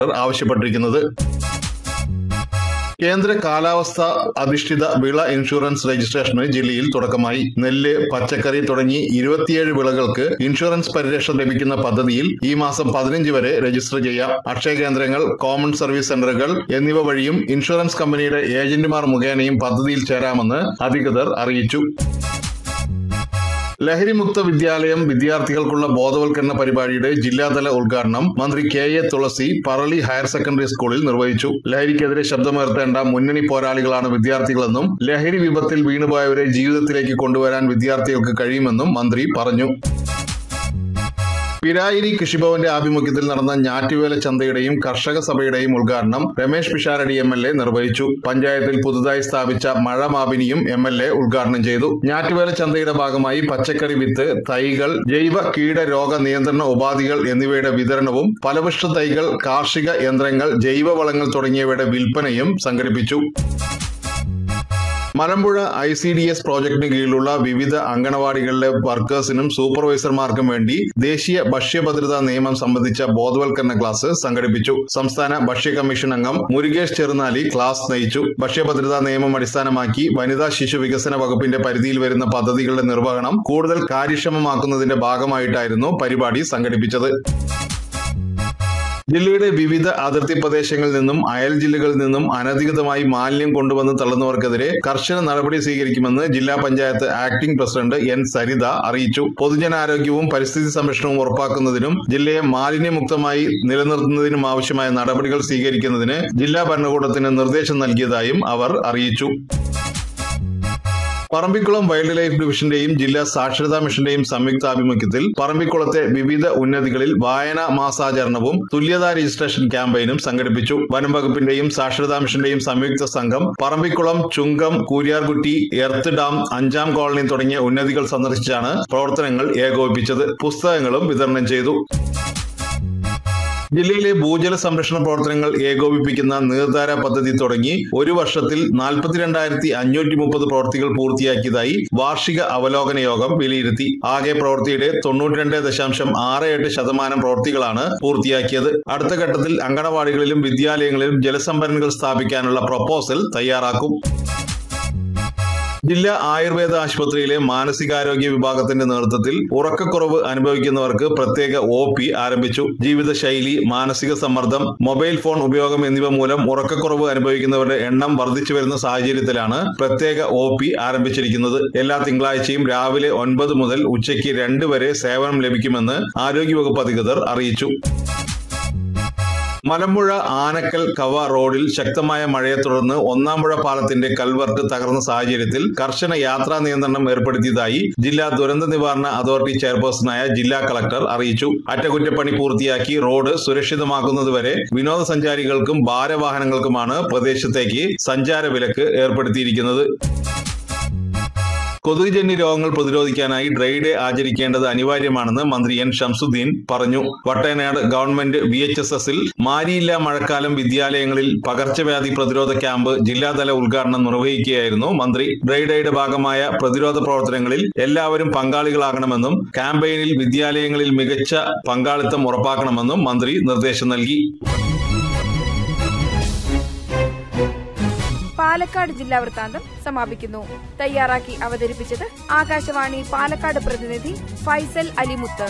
ആവശ്യപ്പെട്ടിരിക്കുന്നത് കേന്ദ്ര കാലാവസ്ഥ അധിഷ്ഠിത വിള ഇൻഷുറൻസ് രജിസ്ട്രേഷന് ജില്ലയിൽ തുടക്കമായി നെല്ല് പച്ചക്കറി തുടങ്ങി ഇരുപത്തിയേഴ് വിളകൾക്ക് ഇൻഷുറൻസ് പരിരക്ഷ ലഭിക്കുന്ന പദ്ധതിയിൽ ഈ മാസം പതിനഞ്ച് വരെ രജിസ്റ്റർ ചെയ്യാം അക്ഷയ കേന്ദ്രങ്ങൾ കോമൺ സർവീസ് സെന്ററുകൾ എന്നിവ വഴിയും ഇൻഷുറൻസ് കമ്പനിയുടെ ഏജന്റുമാർ മുഖേനയും പദ്ധതിയിൽ ചേരാമെന്ന് അധികൃതർ അറിയിച്ചു ലഹരിമുക്ത വിദ്യാലയം വിദ്യാർത്ഥികൾക്കുള്ള ബോധവൽക്കരണ പരിപാടിയുടെ ജില്ലാതല ഉദ്ഘാടനം മന്ത്രി K A Thulasi Parali higher secondary സ്കൂളിൽ നിർവഹിച്ചു ലഹരിക്കെതിരെ ശബ്ദമുയർത്തേണ്ട മുന്നണി പോരാളികളാണ് വിദ്യാർത്ഥികളെന്നും ലഹരി വിപത്തിൽ വീണുപോയവരെ ജീവിതത്തിലേക്ക് കൊണ്ടുവരാൻ വിദ്യാർത്ഥികൾക്ക് കഴിയുമെന്നും മന്ത്രി പറഞ്ഞു പിരായിരി കൃഷിഭവന്റെ ആഭിമുഖ്യത്തിൽ നടന്ന ഞാറ്റുവേല ചന്തയുടെയും കർഷക സഭയുടെയും ഉദ്ഘാടനം Ramesh Pisharody M L A നിർവഹിച്ചു പഞ്ചായത്തിൽ പുതുതായി സ്ഥാപിച്ച മഴ മാപിനിയും എം എൽ എ ഉദ്ഘാടനം ചെയ്തു ഞാറ്റുവേല ചന്തയുടെ ഭാഗമായി പച്ചക്കറി വിത്ത് തൈകൾ ജൈവ കീടരോഗ നിയന്ത്രണ ഉപാധികൾ എന്നിവയുടെ വിതരണവും ഫലപുഷ്ട തൈകൾ കാർഷിക യന്ത്രങ്ങൾ ജൈവവളങ്ങൾ തുടങ്ങിയവയുടെ വിൽപ്പനയും സംഘടിപ്പിച്ചു Malampuzha I C D S പ്രോജക്ടിന് കീഴിലുള്ള വിവിധ അങ്കണവാടികളിലെ വർക്കേഴ്സിനും സൂപ്പർവൈസർമാർക്കും വേണ്ടി ദേശീയ ഭക്ഷ്യഭദ്രതാ നിയമം സംബന്ധിച്ച ബോധവൽക്കരണ ക്ലാസ് സംഘടിപ്പിച്ചു സംസ്ഥാന ഭക്ഷ്യ കമ്മീഷൻ അംഗം മുരുകേഷ് ചെറുനാലി ക്ലാസ് നയിച്ചു ഭക്ഷ്യഭദ്രതാ നിയമം അടിസ്ഥാനമാക്കി വനിതാ ശിശു വികസന വകുപ്പിന്റെ പരിധിയിൽ വരുന്ന പദ്ധതികളുടെ നിർവഹണം കൂടുതൽ കാര്യക്ഷമമാക്കുന്നതിന്റെ ഭാഗമായിട്ടായിരുന്നു പരിപാടി സംഘടിപ്പിച്ചത് ജില്ലയുടെ വിവിധ അതിർത്തി പ്രദേശങ്ങളിൽ നിന്നും അയൽ ജില്ലകളിൽ നിന്നും അനധികൃതമായി മാലിന്യം കൊണ്ടുവന്ന് തള്ളുന്നവർക്കെതിരെ കർശന നടപടി സ്വീകരിക്കുമെന്ന് ജില്ലാ panchayat acting president N Saritha അറിയിച്ചു പൊതുജനാരോഗ്യവും പരിസ്ഥിതി സംരക്ഷണവും ഉറപ്പാക്കുന്നതിനും ജില്ലയെ മാലിന്യമുക്തമായി നിലനിർത്തുന്നതിനും ആവശ്യമായ നടപടികൾ സ്വീകരിക്കുന്നതിന് ജില്ലാ ഭരണകൂടത്തിന് നിർദ്ദേശം നൽകിയതായും അവർ അറിയിച്ചു പറമ്പിക്കുളം വൈൽഡ് ലൈഫ് ഡിവിഷന്റെയും ജില്ലാ സാക്ഷരതാ മിഷന്റെയും സംയുക്താഭിമുഖ്യത്തിൽ പറമ്പിക്കുളത്തെ വിവിധ ഉന്നതികളിൽ വായനാ മാസാചരണവും തുല്യതാ രജിസ്ട്രേഷൻ ക്യാമ്പയിനും സംഘടിപ്പിച്ചു വനം വകുപ്പിന്റെയും സാക്ഷരതാ മിഷന്റെയും സംയുക്ത സംഘം പറമ്പിക്കുളം ചുങ്കം കൂരിയാർകുട്ടി എർത്ത് ഡാം അഞ്ചാം കോളനി തുടങ്ങിയ ഉന്നതികൾ സന്ദർശിച്ചാണ് പ്രവർത്തനങ്ങൾ ഏകോപിപ്പിച്ചത് പുസ്തകങ്ങളും വിതരണം ചെയ്തു ജില്ലയിലെ ഭൂജല സംരക്ഷണ പ്രവർത്തനങ്ങൾ ഏകോപിപ്പിക്കുന്ന നീർധാര പദ്ധതി തുടങ്ങി ഒരു വർഷത്തിൽ നാൽപ്പത്തിരണ്ടായിരത്തി അഞ്ഞൂറ്റി മുപ്പത് പ്രവൃത്തികൾ പൂർത്തിയാക്കിയതായി വാർഷിക അവലോകന യോഗം വിലയിരുത്തി ആകെ പ്രവൃത്തിയുടെ തൊണ്ണൂറ്റിരണ്ട് ദശാംശം ആറ് എട്ട് ശതമാനം പ്രവൃത്തികളാണ് പൂർത്തിയാക്കിയത് അടുത്ത ഘട്ടത്തിൽ അങ്കണവാടികളിലും വിദ്യാലയങ്ങളിലും ജലസംഭരണികൾ സ്ഥാപിക്കാനുള്ള പ്രപ്പോസൽ തയ്യാറാക്കും ജില്ലാ ആയുർവേദ ആശുപത്രിയിലെ മാനസികാരോഗ്യ വിഭാഗത്തിന്റെ നേതൃത്വത്തിൽ ഉറക്കക്കുറവ് അനുഭവിക്കുന്നവർക്ക് പ്രത്യേക ഒ പി ആരംഭിച്ചു ജീവിതശൈലി മാനസിക സമ്മർദ്ദം മൊബൈൽ ഫോൺ ഉപയോഗം എന്നിവ മൂലം ഉറക്കക്കുറവ് അനുഭവിക്കുന്നവരുടെ എണ്ണം വർദ്ധിച്ചു വരുന്ന സാഹചര്യത്തിലാണ് പ്രത്യേക ഒ പി ആരംഭിച്ചിരിക്കുന്നത് എല്ലാ തിങ്കളാഴ്ചയും രാവിലെ ഒൻപത് മുതൽ ഉച്ചയ്ക്ക് രണ്ട് വരെ സേവനം ലഭിക്കുമെന്ന് ആരോഗ്യവകുപ്പ് അധികൃതർ അറിയിച്ചു മലമ്പുഴ ആനക്കൽ കവ റോഡിൽ ശക്തമായ മഴയെ തുടർന്ന് ഒന്നാമ്പുഴ പാലത്തിന്റെ കൽവർട്ട് തകർന്ന സാഹചര്യത്തിൽ കർശന യാത്രാ നിയന്ത്രണം ഏർപ്പെടുത്തിയതായി ജില്ലാ ദുരന്ത നിവാരണ അതോറിറ്റി ചെയർപേഴ്സണായ ജില്ലാ കളക്ടർ അറിയിച്ചു അറ്റകുറ്റപ്പണി പൂർത്തിയാക്കി റോഡ് സുരക്ഷിതമാക്കുന്നതുവരെ വിനോദസഞ്ചാരികൾക്കും ഭാരവാഹനങ്ങൾക്കുമാണ് പ്രദേശത്തേക്ക് സഞ്ചാര വിലക്ക് ഏർപ്പെടുത്തിയിരിക്കുന്നത് കൊതുകുജന്യ രോഗങ്ങൾ പ്രതിരോധിക്കാനായി ഡ്രൈ ഡേ ആചരിക്കേണ്ടത് അനിവാര്യമാണെന്ന് മന്ത്രി എൻ ഷംസുദ്ദീൻ പറഞ്ഞു Vattayanad government V H S എസിൽ മാരിയില്ല മഴക്കാലം വിദ്യാലയങ്ങളിൽ പകർച്ചവ്യാധി പ്രതിരോധ ക്യാമ്പ് ജില്ലാതല ഉദ്ഘാടനം നിർവഹിക്കുകയായിരുന്നു മന്ത്രി ഡ്രൈ ഡേയുടെ ഭാഗമായ പ്രതിരോധ പ്രവർത്തനങ്ങളിൽ എല്ലാവരും പങ്കാളികളാകണമെന്നും ക്യാമ്പയിനിൽ വിദ്യാലയങ്ങളിൽ മികച്ച പങ്കാളിത്തം ഉറപ്പാക്കണമെന്നും മന്ത്രി നിർദ്ദേശം നൽകി പാലക്കാട് ജില്ലാ വൃത്താന്തം സമാപിക്കുന്നു തയ്യാറാക്കി അവതരിപ്പിച്ചത് ആകാശവാണി പാലക്കാട് പ്രതിനിധി ഫൈസൽ അലിമുത്ത്